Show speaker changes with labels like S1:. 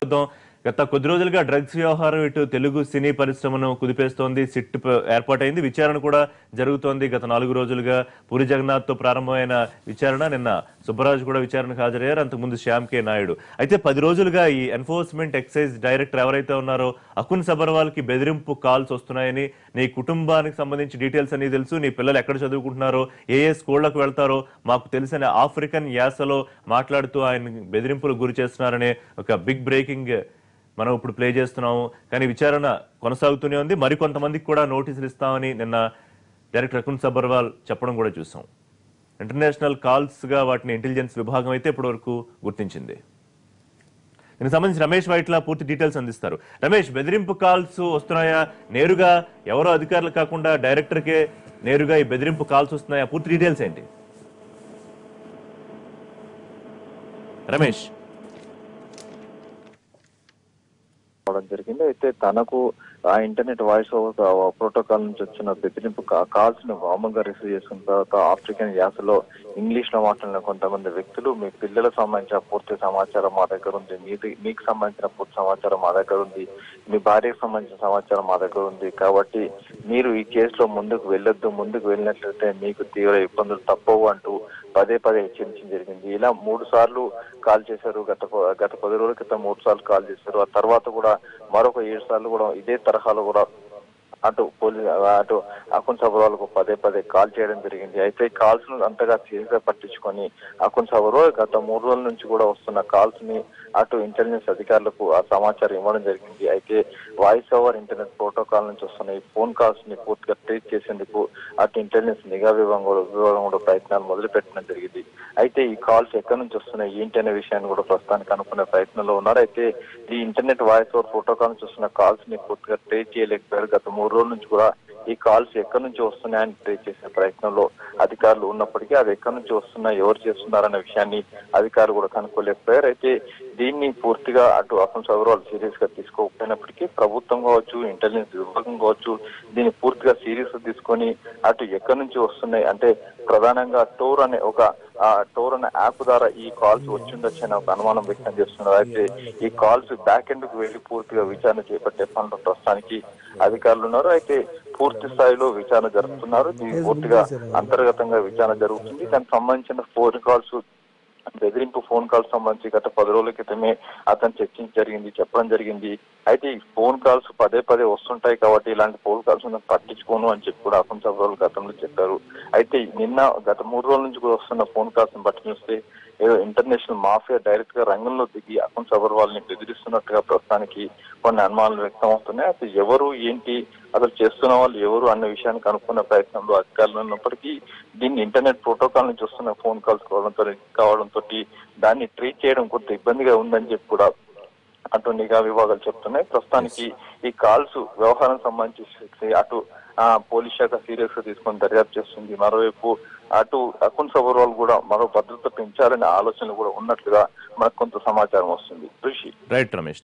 S1: చూద్దాం గత కొద్ది రోజులుగా డ్రగ్స్ వ్యవహారం ఇటు తెలుగు సినీ పరిశ్రమను కుదిపేస్తోంది సిట్ ప- ఏర్పాటైంది విచారణ కూడా జరుగుతోంది గత నాలుగు రోజులుగా పూరి జగన్నాథ్ తో ప్రారంభమైన విచారణ నిన్న సుబ్బరాజు కూడా విచారణకు హాజరయ్యారు అంతకుముందు శ్యామ్ కే నాయుడు అయితే పది రోజులుగా ఈ ఎన్ఫోర్స్మెంట్ ఎక్సైజ్ డైరెక్టర్ ఎవరైతే ఉన్నారో అకున్ సబర్వాల్ కి బెదిరింపు కాల్స్ వస్తున్నాయని నీ కుటుంబానికి సంబంధించి డీటెయిల్స్ అన్ని తెలుసు నీ పిల్లలు ఎక్కడ చదువుకుంటున్నారో ఏ ఏ స్కూళ్లకు వెళ్తారో మాకు తెలిసిన ఆఫ్రికన్ యాసలో మాట్లాడుతూ ఆయన బెదిరింపులకు గురి చేస్తున్నారనే ఒక బిగ్ బ్రేకింగ్ మనం ఇప్పుడు ప్లే చేస్తున్నాము కానీ విచారణ కొనసాగుతూనే ఉంది మరికొంతమందికి కూడా నోటీసులు ఇస్తామని నిన్న డైరెక్టర్ అకున్ సబర్వాల్ చెప్పడం కూడా చూసాం ఇంటర్నేషనల్ కాల్స్ గా వాటిని ఇంటెలిజెన్స్ విభాగం అయితే ఇప్పటివరకు గుర్తించింది దీనికి సంబంధించి రమేష్ వైట్ల పూర్తి డీటెయిల్స్ అందిస్తారు రమేష్ బెదిరింపు కాల్స్ వస్తున్నాయా నేరుగా ఎవరో అధికారులు కాకుండా డైరెక్టర్కే నేరుగా ఈ బెదిరింపు కాల్స్ వస్తున్నాయా పూర్తి డీటెయిల్స్ ఏంటి రమేష్
S2: అవడం జరిగింది అయితే తనకు ఆ ఇంటర్నెట్ వాయిస్ ఓవర్ ప్రోటోకాల్ నుంచి వచ్చిన బెదిరింపు కా- కాల్స్ ను మామూలుగా రిసీవ్ చేసుకున్న తర్వాత ఆఫ్రికన్ యాసలో ఇంగ్లీష్ లో మాట్లాడిన కొంతమంది వ్యక్తులు మీ పిల్లలకు సంబంధించిన పూర్తి సమాచారం మా దగ్గర ఉంది మీది మీకు సంబంధించిన పూర్తి సమాచారం మా దగ్గర ఉంది మీ భార్యకు సంబంధించిన సమాచారం మా దగ్గర ఉంది కాబట్టి మీరు ఈ కేసులో ముందుకు వెళ్ళొద్దు ముందుకు వెళ్ళినట్లయితే మీకు తీవ్ర ఇబ్బందులు తప్పవు అంటూ పదే పదే హెచ్చరించడం జరిగింది ఇలా మూడు సార్లు కాల్ చేశారు గత ప- గత పది రోజుల క్రితం మూడు సార్లు కాల్ చేశారు ఆ తర్వాత కూడా మరొక ఏడు సార్లు కూడా ఇదే తరహాలో కూడా అటు పోలీస్ అటు అకున్ సభరాలకు పదే పదే కాల్ చేయడం జరిగింది అయితే కాల్స్ ను అంతగా సీరియస్ గా పట్టించుకొని అకున్ సభలో గత మూడు రోజుల నుంచి కూడా వస్తున్న కాల్స్ ని అటు ఇంటెలిజెన్స్ అధికారులకు ఆ సమాచారం ఇవ్వడం జరిగింది అయితే వాయిస్ ఓవర్ ఇంటర్నెట్ ప్రోటోకాల్ నుంచి వస్తున్న ఈ ఫోన్ కాల్స్ ని పూర్తిగా ట్రీట్ చేసేందుకు అటు ఇంటెలిజెన్స్ నిఘా విభాగం కూడా విభాగం కూడా ప్రయత్నాలు మొదలు పెట్టడం జరిగింది అయితే ఈ కాల్స్ ఎక్కడి నుంచి వస్తున్నాయి ఏంటి అనే విషయాన్ని కూడా ప్రస్తుతానికి అనుకునే ప్రయత్నంలో ఉన్నారు అయితే ఈ ఇంటర్నెట్ వాయిస్ ఓవర్ ప్రోటోకాల్ నుంచి వస్తున్న కాల్స్ ని పూర్తిగా ట్రేస్ చేయలేకపోయారు గత మూడు రోజుల నుంచి కూడా ఈ కాల్స్ ఎక్కడి నుంచి వస్తున్నాయని ట్రేస్ చేసే ప్రయత్నంలో అధికారులు ఉన్నప్పటికీ అవి ఎక్కడి నుంచి వస్తున్నాయి ఎవరు చేస్తున్నారనే విషయాన్ని అధికారులు కూడా కనుక్కోలేకపోయారు అయితే దీన్ని పూర్తిగా అటు అకౌంట్ సౌరవాలు సీరియస్ గా తీసుకోకపోయినప్పటికీ ప్రభుత్వం కావచ్చు ఇంటెలిజెన్స్ విభాగం కావచ్చు దీన్ని పూర్తిగా సీరియస్ గా తీసుకొని అటు ఎక్కడి నుంచి వస్తున్నాయి అంటే ప్రధానంగా టోర్ అనే ఒక ఆ టోర్ అనే యాప్ ద్వారా ఈ కాల్స్ వచ్చిండొచ్చు అనే ఒక అనుమానం వ్యక్తం చేస్తున్నారు అయితే ఈ కాల్స్ బ్యాక్ ఎండ్ కు వెళ్లి పూర్తిగా విచారణ చేపట్టే పనులు ప్రస్తుతానికి అధికారులు ఉన్నారు అయితే పూర్తి స్థాయిలో విచారణ జరుపుతున్నారు దీనికి పూర్తిగా అంతర్గతంగా విచారణ జరుగుతుంది దానికి సంబంధించిన ఫోన్ కాల్స్ బెదిరింపు ఫోన్ కాల్స్ సంబంధించి గత పది రోజుల క్రితమే అతను చర్చించ జరిగింది చెప్పడం జరిగింది అయితే ఈ ఫోన్ కాల్స్ పదే పదే వస్తుంటాయి కాబట్టి ఇలాంటి ఫోన్ కాల్స్ నేను పట్టించుకోను అని చెప్పి కూడా అకున్ సభ్యులు గతంలో చెప్పారు అయితే నిన్న గత మూడు రోజుల నుంచి కూడా వస్తున్న ఫోన్ కాల్స్ ని బట్టి చూస్తే ఏదో ఇంటర్నేషనల్ మాఫియా డైరెక్ట్ గా రంగంలో దిగి అకున్ సబర్వాల్ ని బెదిరిస్తున్నట్టుగా ప్రస్తుతానికి కొన్ని అనుమానాలు వ్యక్తం అవుతున్నాయి అసలు ఎవరు ఏంటి అసలు చేస్తున్న వాళ్ళు ఎవరు అన్న విషయాన్ని కనుక్కునే ప్రయత్నంలో అధికారులు ఉన్నప్పటికీ దీన్ని ఇంటర్నెట్ ప్రోటోకాల్ నుంచి వస్తున్న ఫోన్ కాల్స్ కావడంతో కావడంతో దాన్ని ట్రీట్ చేయడం కొంత ఇబ్బందిగా ఉందని చెప్పి కూడా అటు నిఘా విభాగాలు చెప్తున్నాయి ప్రస్తుతానికి ఈ కాల్స్ వ్యవహారం సంబంధించి అటు ఆ పోలీస్ శాఖ సీరియస్ గా తీసుకొని దర్యాప్తు చేస్తుంది మరోవైపు అటు అకున్ సబర్వాల్ కూడా మరో భద్రత పెంచాలనే ఆలోచనలు కూడా ఉన్నట్లుగా మనకు కొంత సమాచారం వస్తుంది ఋషి
S1: రైట్ రమేష్